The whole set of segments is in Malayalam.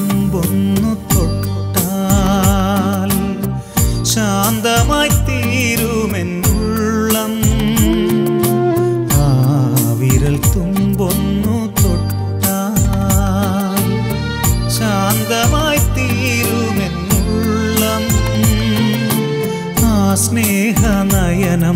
തുമ്പൊന്നു തൊട്ടാൽ ശാന്തമായി തീരുമെന്നുള്ളം ആ വിരൽ തുമ്പൊന്നു തൊട്ടാൽ ശാന്തമായി തീരുമെന്നുള്ളം ആ സ്നേഹനയനം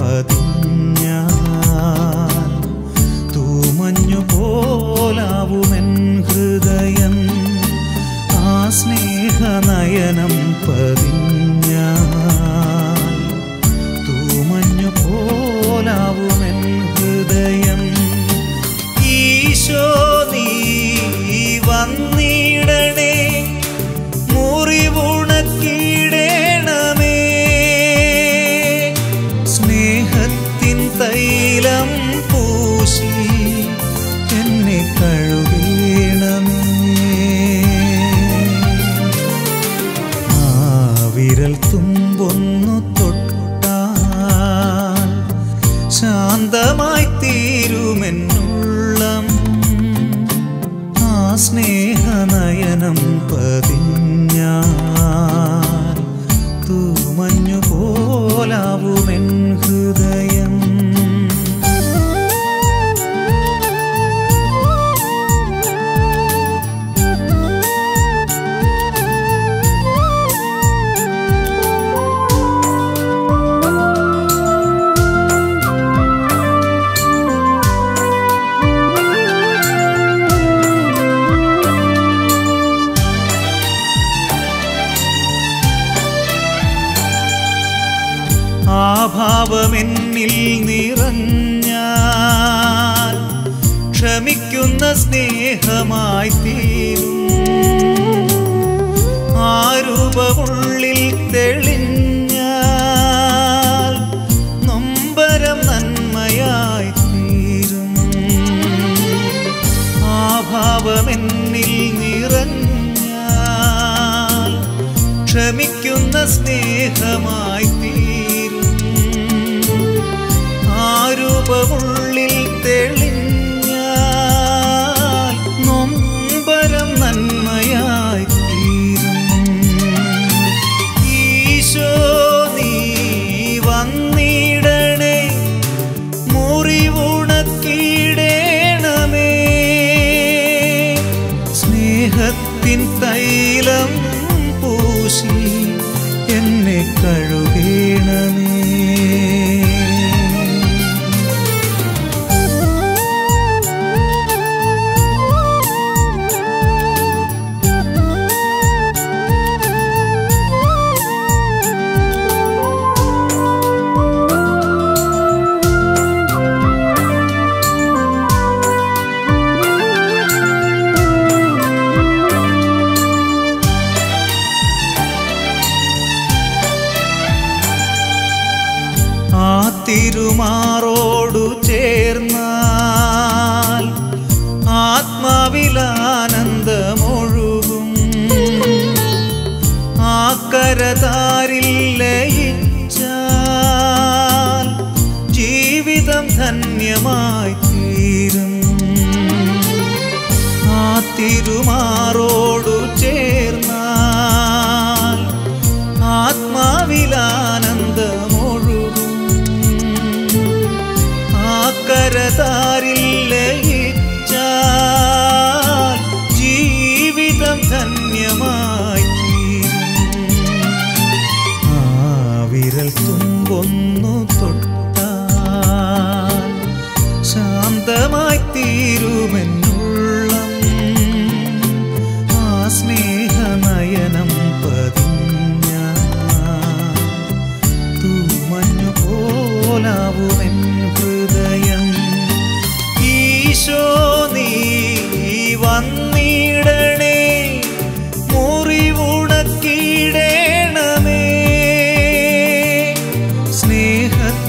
പതിഞ്ഞാൽ തൂമഞ്ഞു പോലാവുമെൻ ഹൃദയം ആ സ്നേഹനയനം പതിഞ്ഞാൽ തൂമഞ്ഞു പോലാവുമെൻ ഹൃദയം ഈശോ നീ വന്നിടണേ മുറിവുണക്കിടേണമേ സ്നേഹത്തിൻ തൈലം പൂശി എന്നെ കഴുകണമേ ആ വിരൽ തുമ്പൊന്നു തൊട്ടാൽ ശാന്തമായി തീരുമെന്നുള്ളം ആ സ്നേഹനയനം പതിഞ്ഞാൽ തൂമഞ്ഞു പോലാവുമെൻ ഹൃദയം ആ ഭാവമെന്നിൽ നിറഞ്ഞാൽ ക്ഷമിക്കുന്ന സ്നേഹമായി തീരും ആ രൂപമുള്ളിൽ തെളിഞ്ഞാൽ നൊമ്പരം നന്മയായി തീരും ആ ഭാവമെന്നിൽ നിറഞ്ഞാൽ ക്ഷമിക്കുന്ന സ്നേഹമായി തീരും ആ രൂപമുള്ളിൽ തെളിഞ്ഞാൽ നൊമ്പരം നന്മയായി തീരും ഈശോ നീ വന്നിടണേ മുറിവുണക്കിടേണമേ സ്നേഹത്തിൻ തൈലം പൂശി എന്നെ കഴുകണമേ ആ തിരുമാറോടു ചേർന്നാൽ ആത്മാവിലാനന്ദമൊഴുകും ആ കരതാരിൽ ലയിച്ചാൽ ജീവിതം ധന്യമായി തീരും ആ തിരുമാറോടു ചേർന്നാൽ ആത്മാവിലാനന്ദമൊഴുകും ആ കരതാരിൽ ലയിച്ചാൽ ജീവിതം ധന്യമായി തീരും ആ വിരൽ തുമ്പൊന്നു തൊട്ടാൽ ശാന്തമായി തീരുമെന്നുള്ളം ആ സ്നേഹനയനം പതിഞ്ഞ തൂമഞ്ഞു പോലാവുമെൻ ഹൃദയം ഈശോ നീ വന്നിടണേ മുറിവുണക്കിടേണമേ സ്നേഹ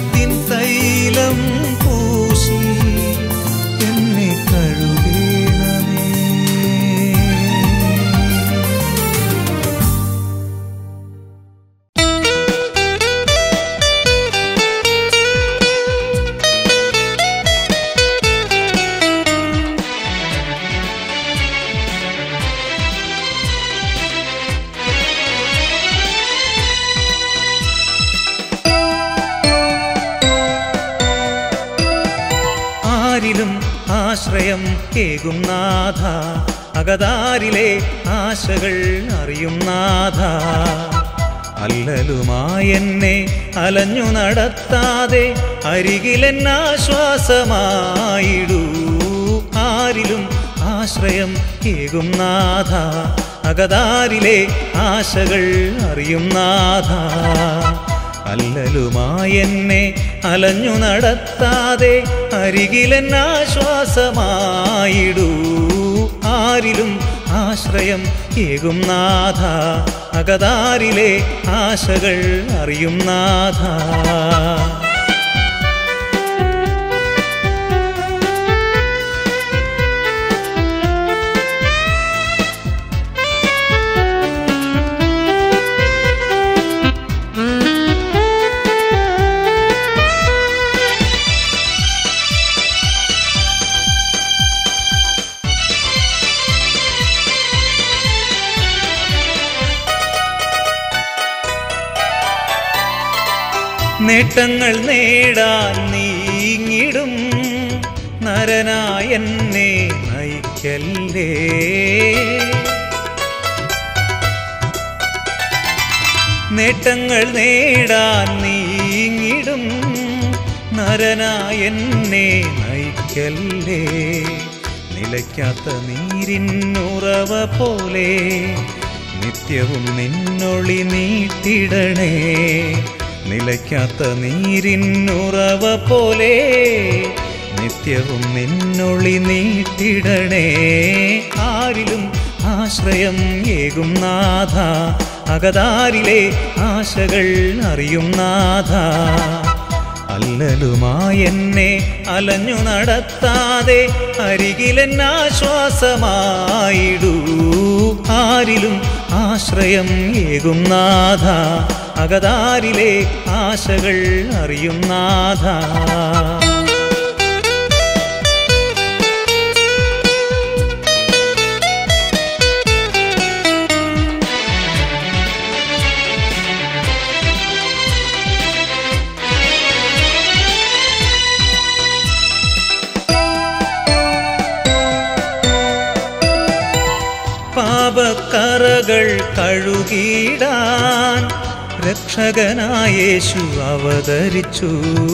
ആശ്രയം കേകും നാഥ അകതാരിലെ ആശകൾ അറിയും നാഥ അല്ലലുമായെന്നെ അലഞ്ഞു നടത്താതെ അരികിലെന്നാശ്വാസമായിടൂ ആരിലും ആശ്രയം കേകും നാഥ അകതാരിലെ ആശകൾ അറിയും നാഥ അല്ലലുമായെന്നെ അലഞ്ഞു നടത്താതെ അരികിലെന്നാശ്വാസമായിടൂ ആരിലും ആശ്രയം ഏകും നാഥ അകതാരിലെ ആശകൾ അറിയും നാഥ നേട്ടങ്ങൾ നേടാൻ നീങ്ങിടും നരനായെന്നെ നയിക്കല്ലേ നേട്ടങ്ങൾ നേടാൻ നീങ്ങിടും നരനായെന്നെ നയിക്കല്ലേ നിലയ്ക്കാത്ത നീരിന്നുറവ പോലെ നിത്യവും നിന്നൊളി നീട്ടിടണേ നിലയ്ക്കാത്ത നീരിന്നുറവ പോലെ നിത്യവും നിന്നൊളി നീട്ടിടണേ ആരിലും ആശ്രയം ഏകും നാഥ അകതാരിലെ ആശകൾ അറിയും നാഥ അല്ലലുമായെന്നെ അലഞ്ഞു നടത്താതെ അരികിലെന്നാശ്വാസമായിടൂ ആരിലും ആശ്രയം ഏകും നാഥ അകതാരിലെ ആശകൾ അറിയും നാഥ പാപക്കറകൾ കഴുകിടാൻ രക്ഷകനായേശു അവതരിച്ചു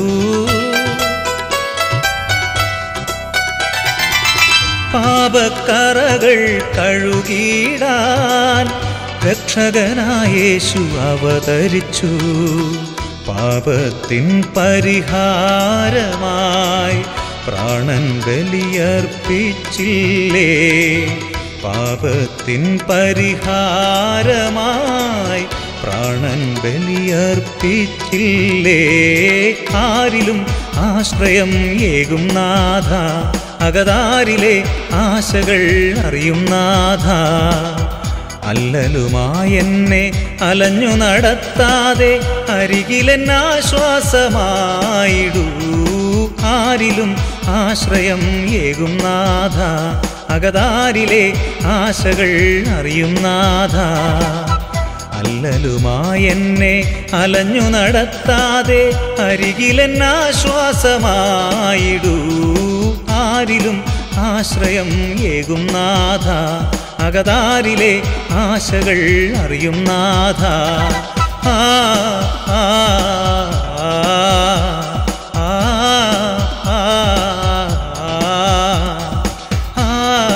പാപക്കറകൾ കഴുകിടാൻ രക്ഷകനായേശു അവതരിച്ചു പാപത്തിൻ പരിഹാരമായി പ്രാണൻ ബലിയർപ്പിച്ചില്ലേ പാപത്തിൻ പരിഹാരമായി പ്രാണൻ ബലിയർപ്പിച്ചില്ലേ ആരിലും ആശ്രയം ഏകും നാഥ അകതാരിലെ ആശകൾ അറിയും നാഥ അല്ലലുമായെന്നെ അലഞ്ഞു നടത്താതെ അരികിലെന്നാശ്വാസമായിടൂ ആരിലും ആശ്രയം ഏകും നാഥ അകതാരിലെ ആശകൾ അറിയും നാഥ അല്ലലുമായെന്നെ അലഞ്ഞു നടത്താതെ അരികിലെന്നാശ്വാസമായിടൂ ആരിലും ആശ്രയം ഏകും നാഥ അകതാരിലെ ആശകൾ അറിയും നാഥ ആ ആ ആ ആ ആ ആ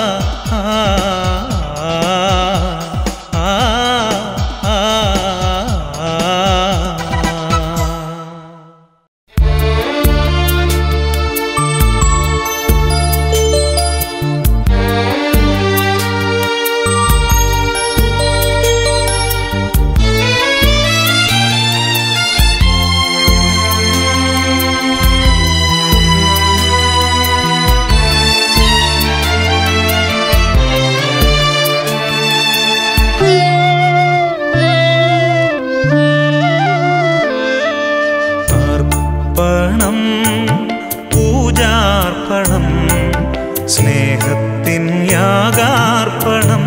അർപ്പണം പൂജാർപ്പണം സ്നേഹത്തിൻ യാഗാർപ്പണം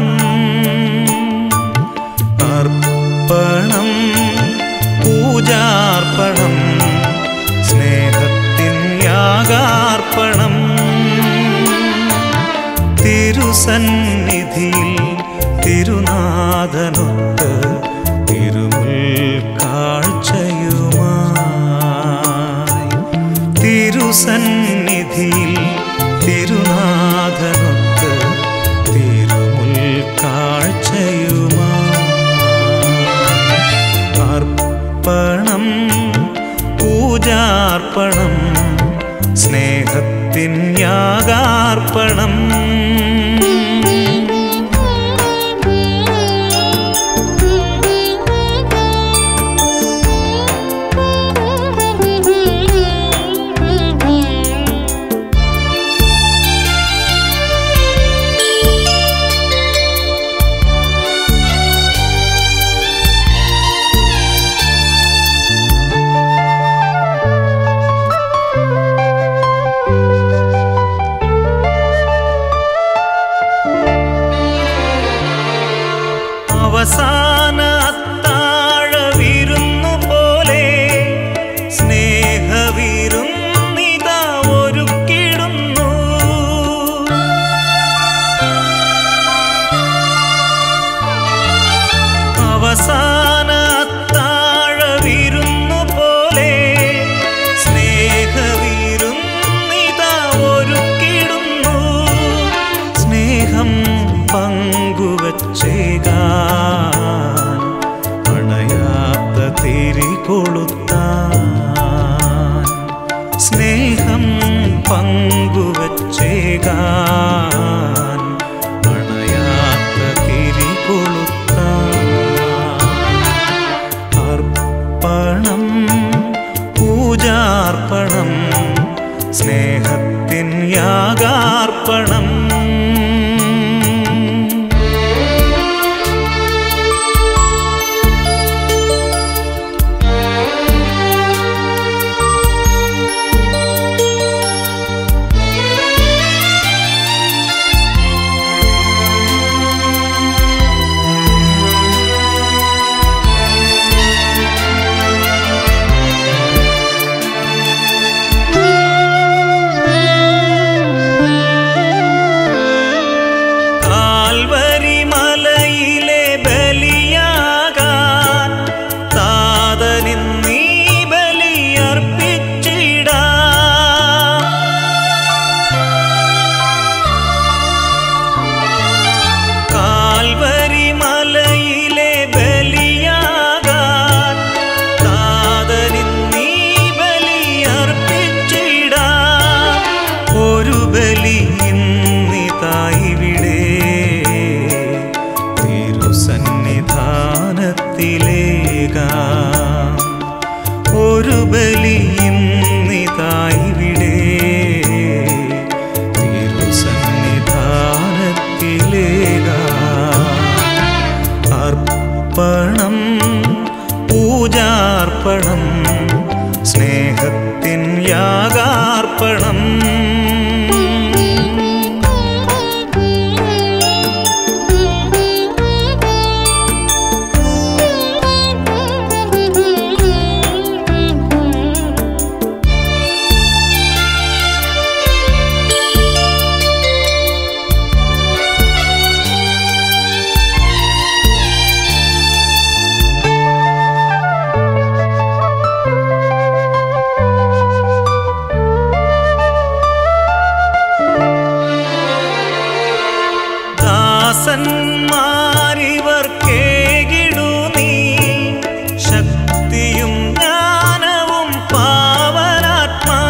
അർപ്പണം പൂജാർപ്പണം സ്നേഹത്തിൻ യാഗാർപ്പണം തിരുസന്നിധിയിൽ തിരുനാഥനൊത്ത് തിരുമുൽ കാഴ്ചയുമായി തിരുസന്നിധിയിൽ തിരുനാഥനൊത്ത് തിരുമുൽ കാഴ്ചയുമായി അർപ്പണം പൂജാർപ്പണം സ്നേഹത്തിൻ യാഗാർപ്പണം അവസാന അത്താഴ വിരുന്നു പോലെ സ്നേഹവിരുന്നിതാ ഒരുക്കിടുന്നു അവസാന അത്താഴ വിരുന്നു പോലെ സ്നേഹവിരുന്നിതാ ഒരുക്കിടുന്നു സ്നേഹം പങ്കുവച്ചേകാൻ അണയാത്ത തിരി കൊളുത്താൻ സ്നേഹം പങ്കുവച്ചേകാൻ അണയാത്ത തിരി കൊളുത്താൻ അർപ്പണം പൂജാർപ്പണം സ്നേഹത്തിൻ യാഗാർപ്പണം കാൽവരി മലയിലെ ബലിയാകാൻ താതനിന്നീ ബലിയർപ്പിച്ചിടാ കാൽവരി മലയിലെ ബലിയാകാൻ താതനിന്നീ ബലിയർപ്പിച്ചിടാ ഒരു ബലി ഇന്നിതായിവിടെ തിരുസന്നിധാനത്തിലേകാം ഒരു ബലി ഇന്നിതായിവിടെ തിരുസന്നിധാനത്തിലേകാം അർപ്പണം പൂജാർപ്പണം സ്നേഹത്തിൻ യാഗാർപ്പണം ദാസന്മാരിവർ കേകിടു നീ ശക്തിയും ജ്ഞാനവും പാവനാത്മാ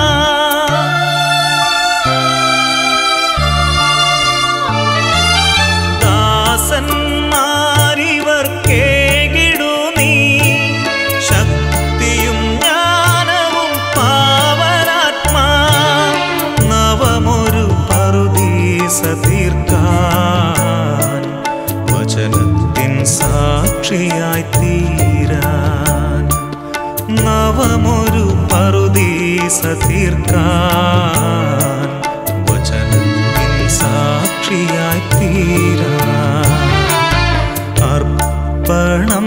ദാസന്മാരിവർ കേകിടു നീ ശക്തിയും ജ്ഞാനവും പാവനാത്മാ നവമൊരു പറുദീസ തീർക്കാൻ വചനത്തിൻ സാക്ഷിയായി തീരാൻ നവമൊരു പറുദീസ തീർക്കാൻ വചനത്തിൻ സാക്ഷിയായി തീരാൻ അർപ്പണം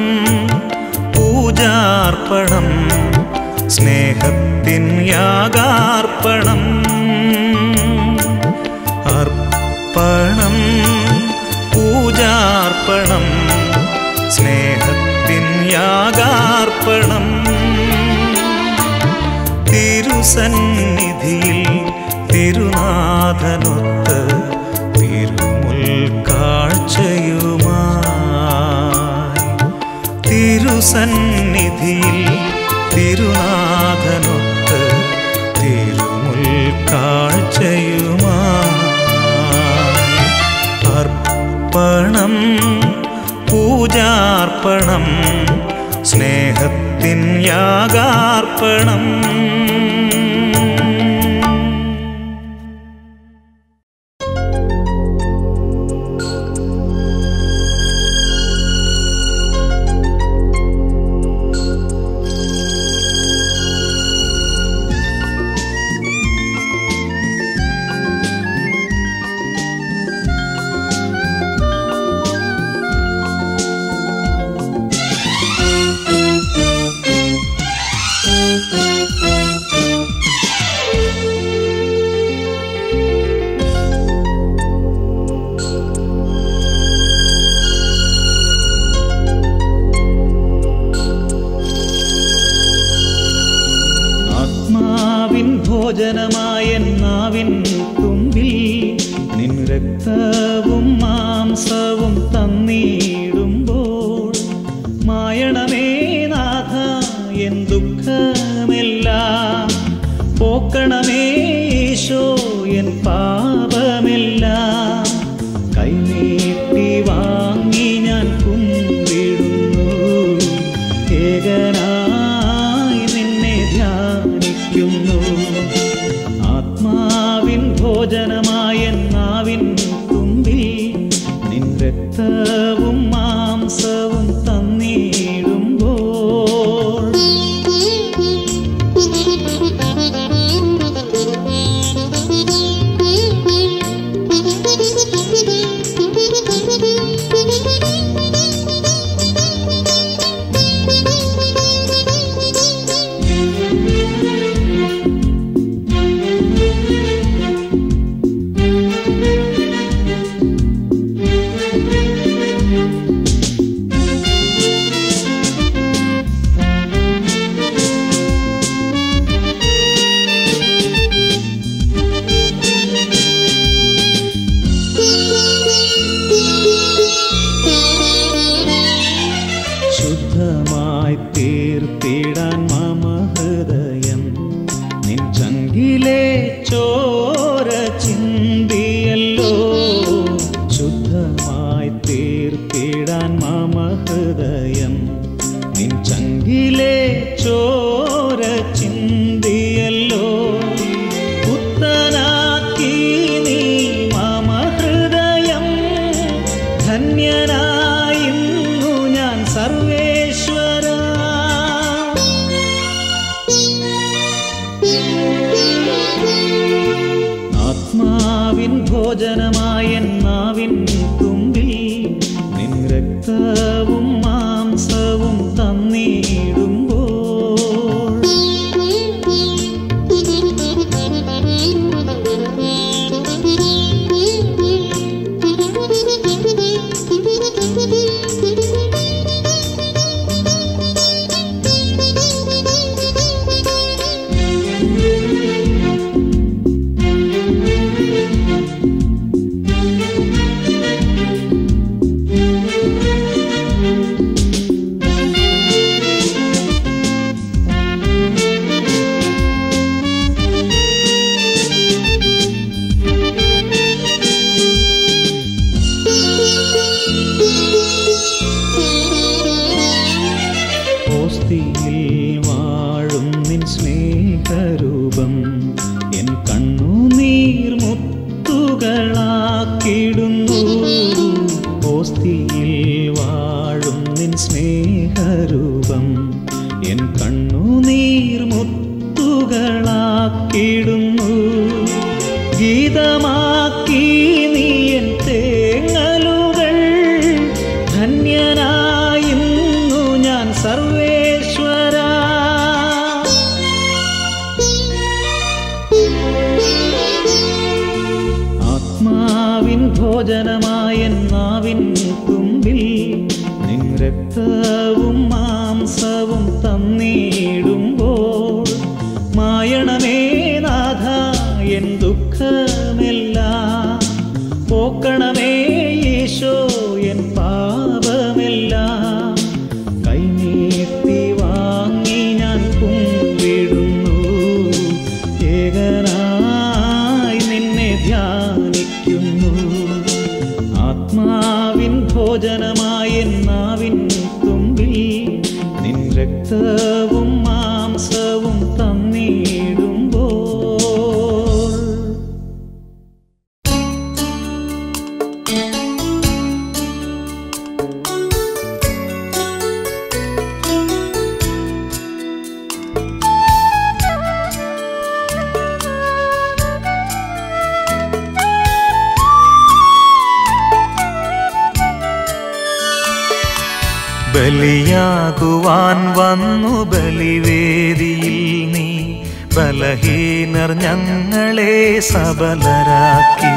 പൂജാർപ്പണം സ്നേഹത്തിൻ യാഗാർപ്പണം അർപ്പണം പൂജാർപ്പണം സ്നേഹത്തിൻ യാഗാർപ്പണം തിരുസന്നിധിയിൽ തിരുനാഥനൊത്ത് തിരുമുൽ കാഴ്ചയുമായി തിരുസന്നിധിയിൽ തിരുനാഥനൊത്ത് തിരുമുൽ കാഴ്ചയുമായി അർപ്പണം പൂജാർപ്പണം സ്നേഹത്തിൻ യാഗാർപ്പണം ആത്മാവിൻ ഭോജനമായ നാവിൻ തുമ്പിൽ നിൻ രക്തവും മാംസവും തന്നിടുമ്പോൾ മായണമേ നാഥ എൻ ദുഃഖമെല്ലാം പോക്കണമേ ഈശോ എൻ പാപമെല്ലാം കൈനീട്ടി വാങ്ങി ഞാൻ കുമ്പിടുന്നു ഏകനായി നിന്നെ ധ്യാനിക്കുന്നു ആത്മാവിൻ ഭോജനമായ നാവിൻ തുമ്പിൽ നിൻ രക്തവും മാംസവും തന്നിടുമ്പോൾ ശുദ്ധമായി തീർത്തിടാൻ മമ ഹൃദയം നിൻ ചങ്കിലെ ചോര ചിന്തിയല്ലോ ശുദ്ധമായി തീർത്തിടാൻ മമ ഹൃദയം നിൻ ചങ്കിലെ ചോര ചിന്തിയല്ലോ പുത്തനാക്കി നീ മമ ഹൃദയം ധന്യനായിന്നു ഞാൻ സർവേശ്വര ആത്മാവിൻ ഭോജനമായ നാവിൻ തുമ്പിൽ നിൻ രക്തവും മാംസവും തന്നിടുമ്പോൾ ഓസ്തിയിൽ വാഴും നിൻ സ്നേഹരൂപം എൻ കണ്ണുനീർ മുത്തുകളാക്കിടുന്നു ഓസ്തിയിൽ വാഴും നിൻ സ്നേഹരൂപം എൻ കണ്ണുനീർ മുത്തുകളാക്കിടുന്നു ഗീതമാക്കി നീ എൻ തേങ്ങലുകൾ ധന്യനായിന്നു ഞാൻ സർവേശ്വര ആത്മാവിൻ ഭോജനമായ നാവിൻ തുമ്പിൽ എന്നാവിൻ തുമ്പിൽ നിൻ രക്തവും മാംസവും തന്നിടുമ്പോൾ ബലിയാകുവാൻ വന്നു ബലിവേദിയിൽ നീ ബലഹീനർ ഞങ്ങളെ സബലരാക്കി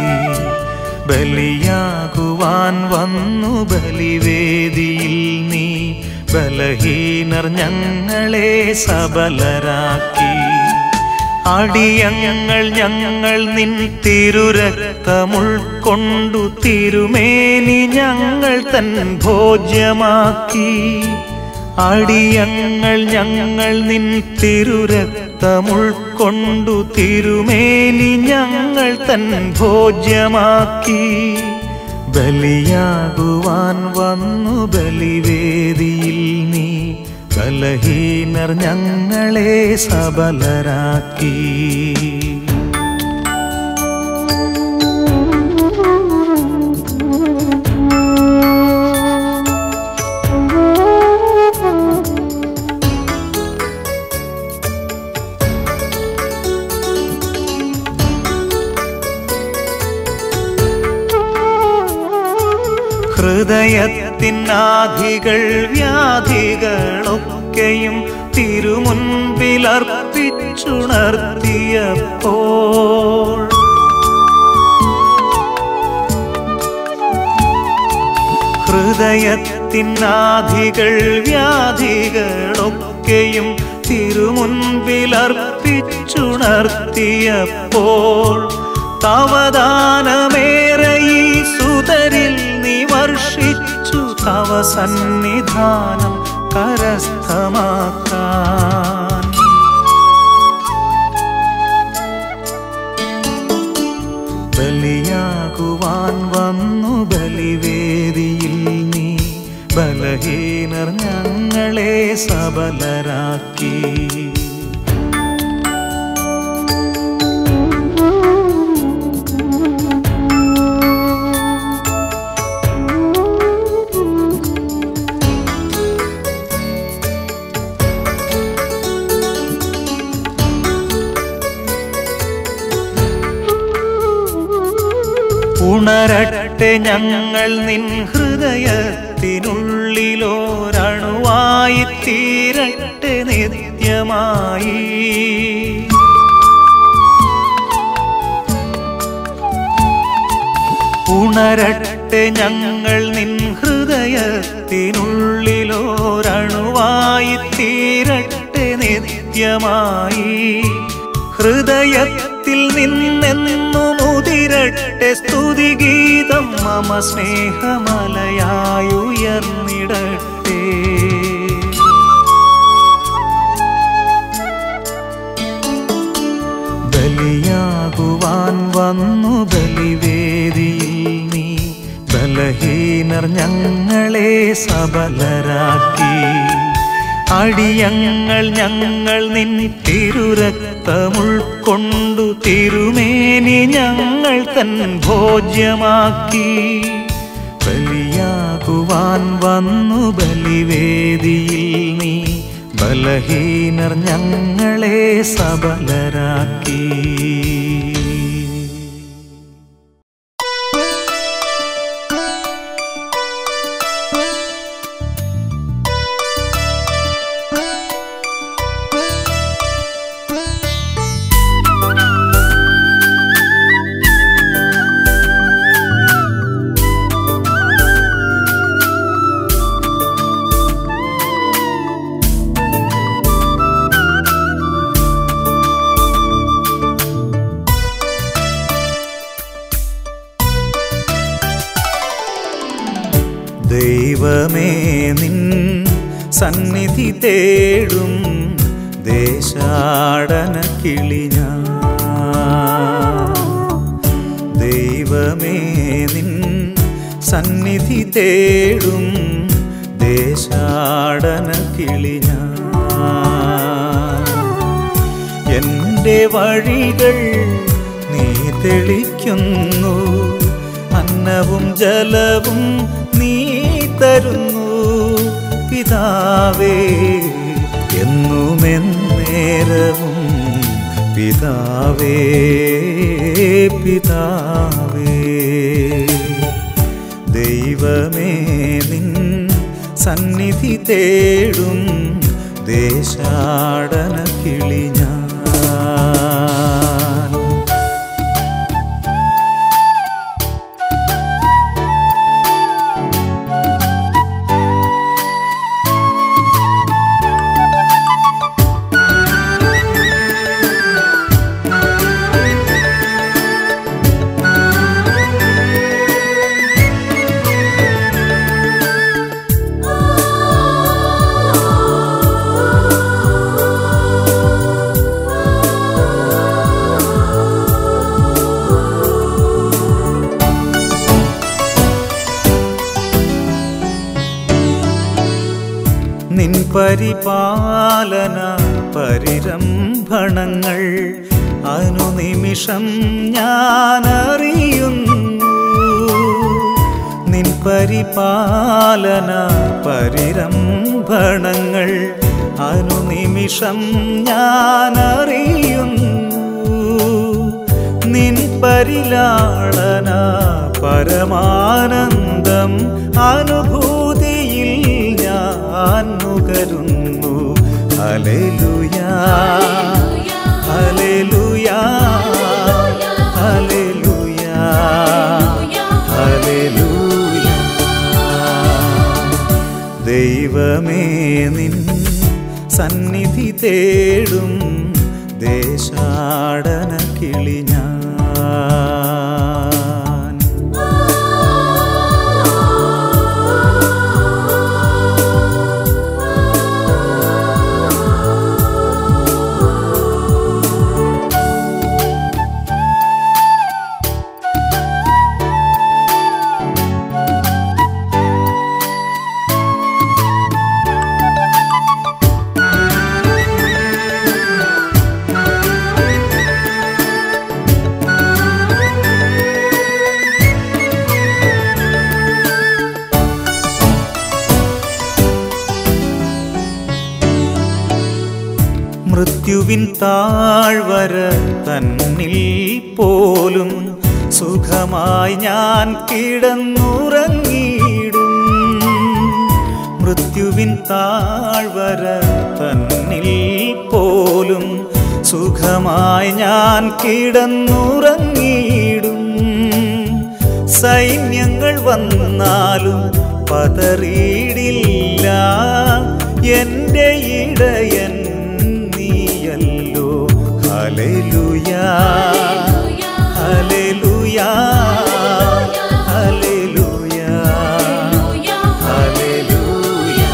ബലിയാകുവാൻ വന്നു ബലിവേദിയിൽ നീ ബലഹീനർ ഞങ്ങളെ സബലരാക്കി അടിയങ്ങൾ ഞങ്ങൾ നിൻ തിരുരക്തമുൾക്കൊണ്ടു തിരുമേനി ഞങ്ങൾ തൻ ഭോജ്യമാക്കി അടിയങ്ങൾ ഞങ്ങൾ നിൻ തിരുരക്തമുൾക്കൊണ്ടു തിരുമേനി ഞങ്ങൾ തൻ ഭോജ്യമാക്കി ബലിയാകുവാൻ വന്നു ബലിവേദിയിൽ നീ ബലഹീനർ ഞങ്ങളെ സബലരാക്കി ഹൃദയത്തിനാധികൾ വ്യാധികളൊക്കെയും തിരുമുൻപിലർപ്പിച്ചുണർത്തിയപ്പോൾ ഹൃദയത്തിനാധികൾ വ്യാധികളൊക്കെയും തിരുമുൻപിലർപ്പിച്ചുണർത്തിയപ്പോൾ തവദാനമേറെ ഈ സുതരിൽ നീ വർഷിച്ചു തവ സന്നിധാനം കരസ്ഥമാക്കാൻ ബലിയാകുവാൻ വന്നു ബലിവേദിയിൽ നീ ബലഹീനർ ഞങ്ങളെ സബലരാക്കി ഉണരട്ടെ ഞങ്ങൾ നിൻ ഹൃദയത്തിനുള്ളിലോരണുവായി തീരട്ടെ നിത്യമായി ഉണരട്ടെ ഞങ്ങൾ നിൻ ഹൃദയത്തിനുള്ളിലോരണുവായി തീരട്ടെ നിത്യമായി ഹൃദയത്തിൽ നിന്നെന്നു മുതിരട്ടെ സ്തുതിഗീതം മമ സ്നേഹമലയായുയർന്നിടട്ടെ ബലിയാകുവാൻ വന്നു ബലിവേദിയിൽ നീ ബലഹീനർ ഞങ്ങളെ സബലരാക്കി അടിയങ്ങൾ ഞങ്ങൾ നിൻ തിരുരക്തമുൾക്കൊണ്ടു തിരുമേനി ഞങ്ങൾ തൻ ഭോജ്യമാക്കി ബലിയാകുവാൻ വന്നു ബലിവേദിയിൽ നീ ബലഹീനർ ഞങ്ങളെ സബലരാക്കി ദൈവമേ നിൻ സന്നിധി തേടും ദേശാടന കിളിഞ്ഞ ദൈവമേ നിൻ സന്നിധി തേടും ദേശാടന കിളി ഞാൻ എൻ്റെ വഴികൾ നീ തെളിക്കുന്നു അന്നവും ജലവും നീ തരുന്നു പിതാവേ എന്നുമെന്നേരവും പിതാവേ പിതാവേ ദൈവമേ നിൻ സന്നിധി തേടും ദേശാടന കിളി ഞാൻ നിൻ പരിപാലന പരിരംഭണങ്ങൾ അനുനിമിഷം ഞാൻ അറിയുന്നു നിൻ പരിപാലന പരിരംഭണങ്ങൾ അനുനിമിഷം ഞാൻ അറിയുന്നു നിൻ പരിലാളന പരമാനന്ദം അനുഭൂതിയിൽ ഞാൻ നുകരുന്നു ഹല്ലേലൂയാ ഹല്ലേലൂയാ ഹല്ലേലൂയാ ഹല്ലേലൂയാ ദൈവമേ നിൻ സന്നിധി തേടും ദേശാടന കിളി ഞാൻ മൃത്യുവിൻ താഴ്വര തന്നിൽ പോലും സുഖമായി ഞാൻ കിടന്നുറങ്ങിയിടും മൃത്യുവിൻ താഴ്വര തന്നിൽ പോലും സുഖമായി ഞാൻ കിടന്നുറങ്ങിയിടും സൈന്യങ്ങൾ വന്നാലും പതറിയിടില്ല എൻ്റെ ഇടയൻ നീയല്ലോ ഹല്ലേലൂയാ ഹല്ലേലൂയാ ഹല്ലേലൂയാ ഹല്ലേലൂയാ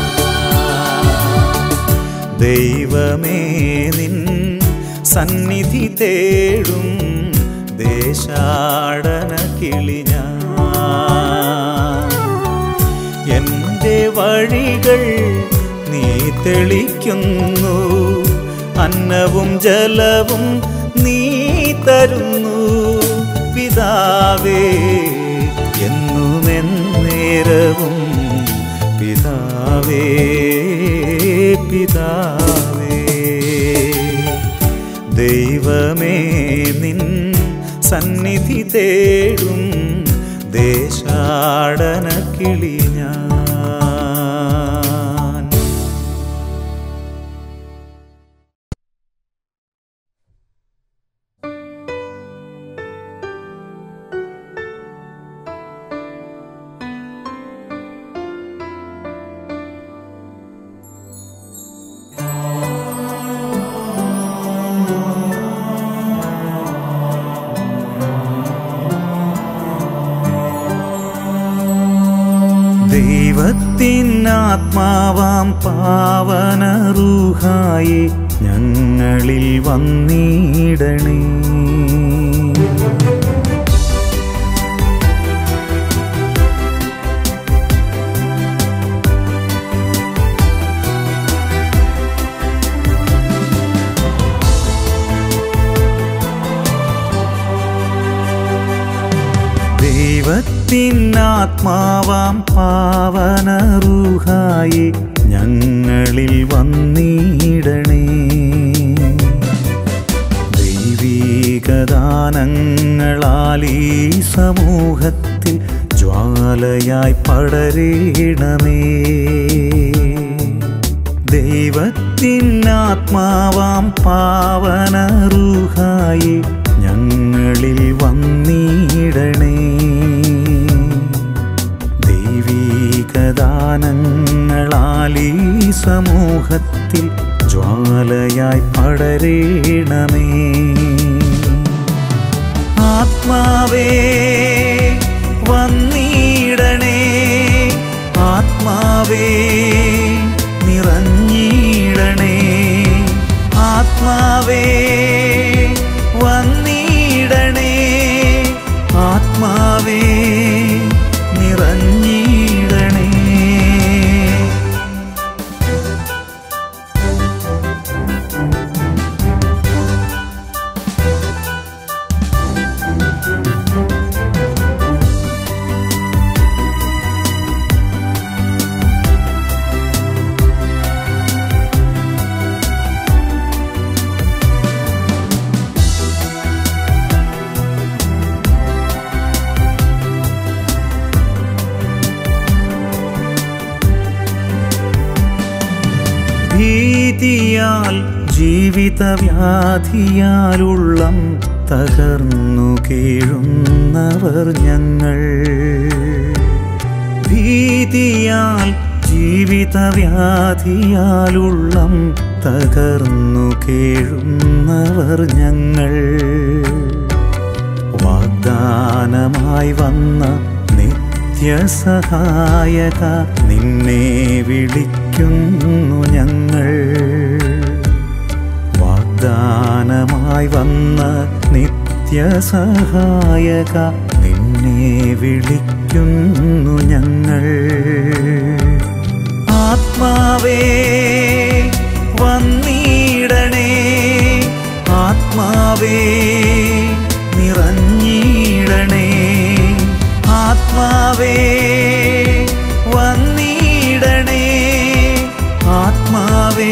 ദൈവമേ നിൻ സന്നിധി തേടും ദേശാടന കിളി ഞാൻ എൻ്റെ വഴികൾ നീ തെളിക്കുന്നു അന്നവും ജലവും നീ തരുന്നു പിതാവേ എന്നുമെന്നേരവും പിതാവേ പിതാവേ ദൈവമേ നിൻ സന്നിധി തേടും ദേശാടന കിളി ഞാൻ ദൈവത്തിനാത്മാവാം പാവനറൂഹായി ഞങ്ങളിൽ വന്നിടണേ ദൈവത്തിനാത്മാവാം പാവനറുഹായി ഞങ്ങളിൽ വന്നിടണേ ദൈവീകദാനങ്ങളാൽ ഈ സമൂഹത്തിൽ ജ്വാലയായി പടരേണമേ ദൈവത്തിനാത്മാവാം പാവനറുഹായി ഞങ്ങളിൽ വന്നിടണേ ദൈവീകദാനങ്ങളാൽ ഈ സമൂഹത്തിൽ ജ്വാലയായി പടരേണമേ ആത്മാവേ വന്നിടണേ ആത്മാവേ നിറഞ്ഞിടണേ ആത്മാവേ വന്നിടണേ ആത്മാവേ നിറഞ്ഞിടണേ ഭീതിയാൽ ജീവിതവ്യാധിയാലുള്ളം തകർന്നു കീഴുന്നവർ ഞങ്ങൾ ഭീതിയാൽ ജീവിതവ്യാധിയാലുള്ളം തകർന്നു കീഴുന്നവർ ഞങ്ങൾ വാഗ്ദാനമായി വന്ന നിത്യസഹായക നിന്നെ വിളിക്കുന്നു ഞങ്ങൾ വാഗ്ദാനമായി വന്ന നിത്യസഹായക നിന്നെ വിളിക്കുന്നു ഞങ്ങൾ ആത്മാവേ വന്നിടണേ ആത്മാവേ നിറഞ്ഞിടണേ ആത്മാവേ വന്നിടണേ ആത്മാവേ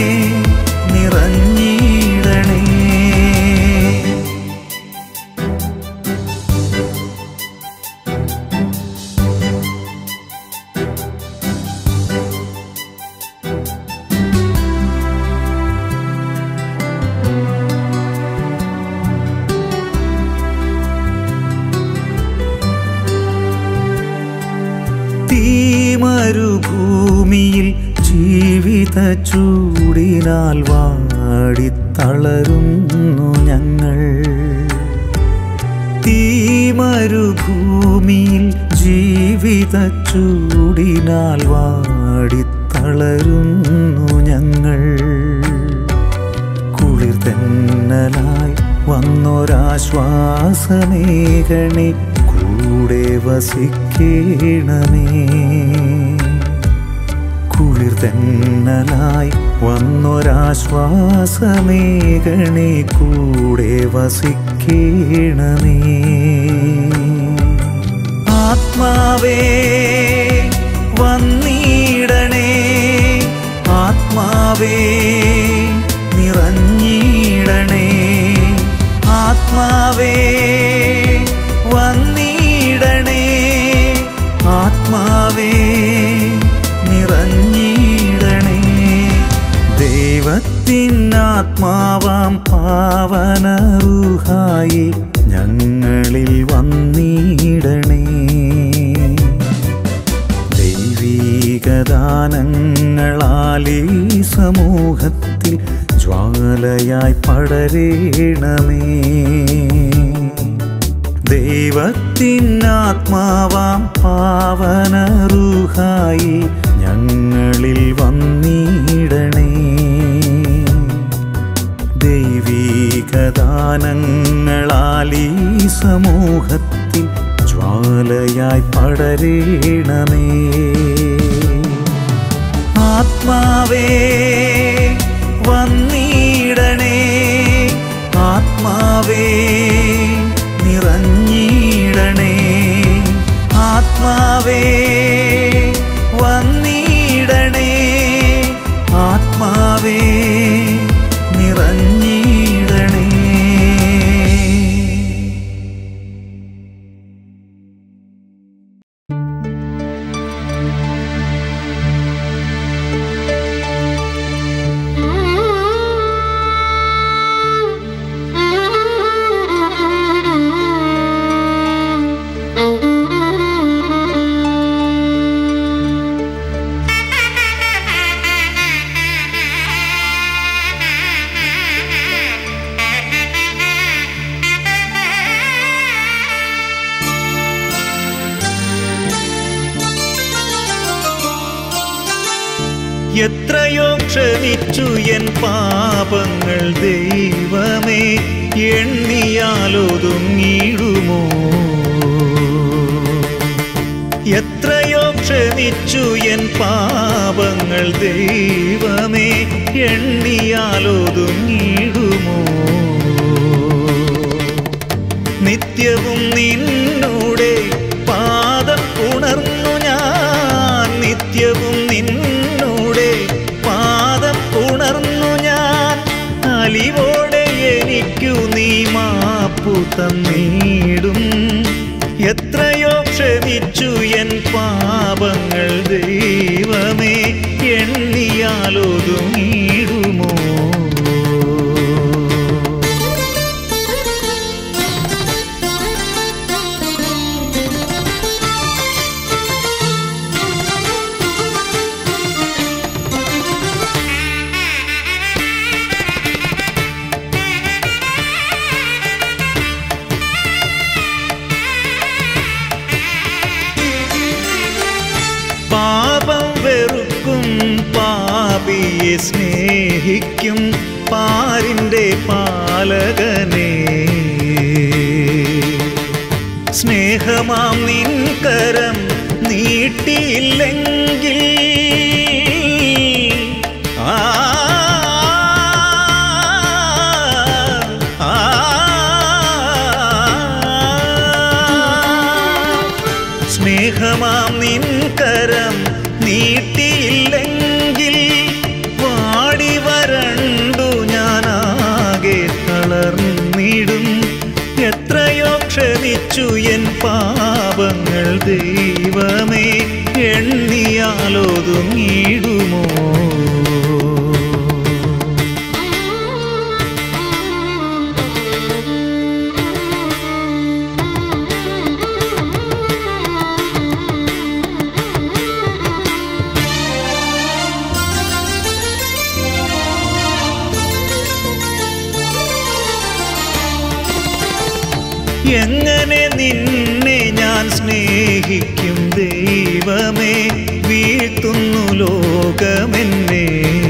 നിറഞ്ഞിടണേ തീമരുഭൂമിയിൽ ജീവിത ചൂടിനാൽ വാടിത്തളരുന്നു ഞങ്ങൾ തീമരുഭൂമിയിൽ ജീവിത ചൂടിനാൽ വാടിത്തളരുന്നു ഞങ്ങൾ കുളിർ തെന്നലായി വന്നൊരാശ്വാസമേകണേ കൂടെ വസിക്കണമേ കുളിർ തെന്നലായി വന്നൊരാശ്വാസമേകണേ കൂടെ വസിക്കണമേ ആത്മാവേ വന്നിടണേ ആത്മാവേ നിറഞ്ഞിടണേ ആത്മാവേ വന്നിടണേ ആത്മാവേ നിറഞ്ഞിടണേ ദൈവത്തിനാത്മാവാം പാവനറുഹായി ഞങ്ങളിൽ വന്നിടണേ ദൈവീകദാനങ്ങളാൽ ഈ സമൂഹത്തിൽ ജ്വാലയായി പടരേണമേ ദൈവത്തിനാത്മാവാം പാവനറുഹായി ഞങ്ങളിൽ വന്നിടണേ ദൈവീകദാനങ്ങളാൽ ഈ സമൂഹത്തിൽ ജ്വാലയായി പടരേണമേ ആത്മാവേ വന്നിടണേ ആത്മാവേ നിറഞ്ഞിടണേ എത്രയോ ക്ഷമിച്ചു എൻ പാപങ്ങൾ ദൈവമേ എണ്ണിയാലൊതുങ്ങിടുമോ എത്രയോ ക്ഷമിച്ചു എൻ പാപങ്ങൾ ദൈവമേ എണ്ണിയാലൊതുങ്ങിടുമോ നിത്യവും നിന്നൂടെ പാദം ഉണർന്നു ഞാൻ നിത്യവും നിന്നൂടെ പാദം ഉണർന്നു ഞാൻ അലിവോടെ എനിക്കു നീ മാപ്പു തന്നീടും എത്രയോ ക്ഷമിച്ചു എൻ പാപങ്ങൾ ദൈവമേ എണ്ണിയാലൊതുങ്ങിടുമോ പാപം വെറുക്കും പാപിയെ സ്നേഹിക്കും പാരിൻ്റെ പാലകനെ സ്നേഹമാം നിൻ കരം നീട്ടിയില്ലെങ്കിൽ ആ ആ, സ്നേഹമാം നിൻ കരം നീട്ടിയില്ലെങ്കിൽ വാടി വരണ്ടു ഞാനാകെ തളർന്നിടും എത്രയോ ക്ഷമിച്ചു എൻ പാപങ്ങൾ ദൈവമേ എണ്ണിയാലൊതുങ്ങിടുമോ എങ്ങനെ നിന്നെ ഞാൻ സ്നേഹിക്കും ദൈവമേ വീഴ്ത്തുന്നു ലോകമെന്നെ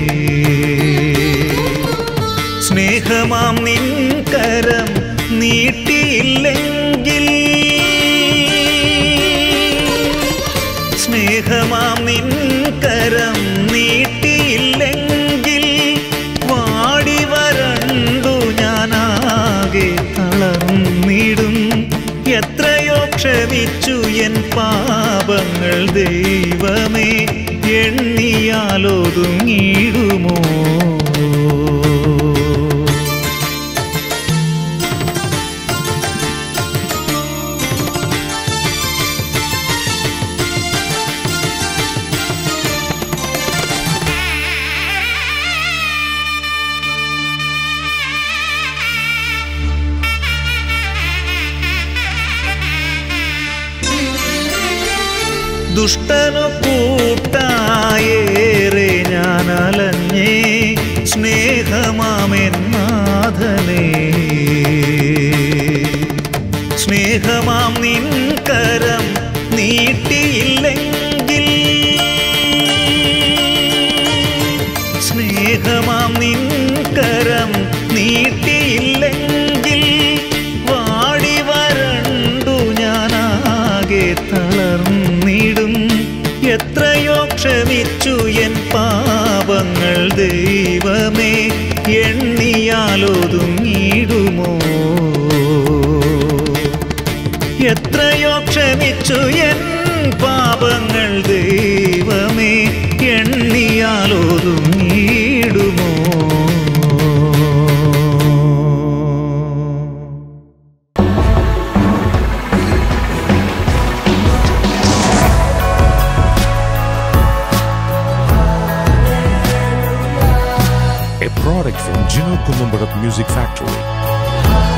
സ്നേഹമാം നിൻ കരം നീട്ടിയില്ലെങ്കിൽ സ്നേഹമാം നിൻ കരം നീട്ടിയില്ലെങ്കിൽ വാടി വരണ്ടു ഞാനാകെ തളർന്നിടും എത്രയോ ക്ഷമിച്ചു എൻ പാപങ്ങൾ ദൈവമേ എണ്ണിയാലൊതുങ്ങിടുമോ ദുഷ്ടനു കൂട്ടായേറെ ഞാൻ അലഞ്ഞേ സ്നേഹമാമെന്നാഥനേ സ്നേഹമാം നിൻ കരം നീട്ടിയില്ലെങ്കിൽ സ്നേഹമാം നിൻ കരം നീട്ടിയില്ലെങ്കിൽ വാടി വരണ്ടു ഞാനാകെ തളർന്നിടും എത്രയോ ക്ഷമിച്ചു എൻ പാപങ്ങൾ ദൈവമേ എണ്ണിയാലൊതുങ്ങിടുമോ എത്രയോ ക്ഷമിച്ചു എൻ പാപങ്ങൾ ദൈവമേ എണ്ണിയാലൊതുങ്ങിടുമോ a product from Gino Columbarat Music Factory.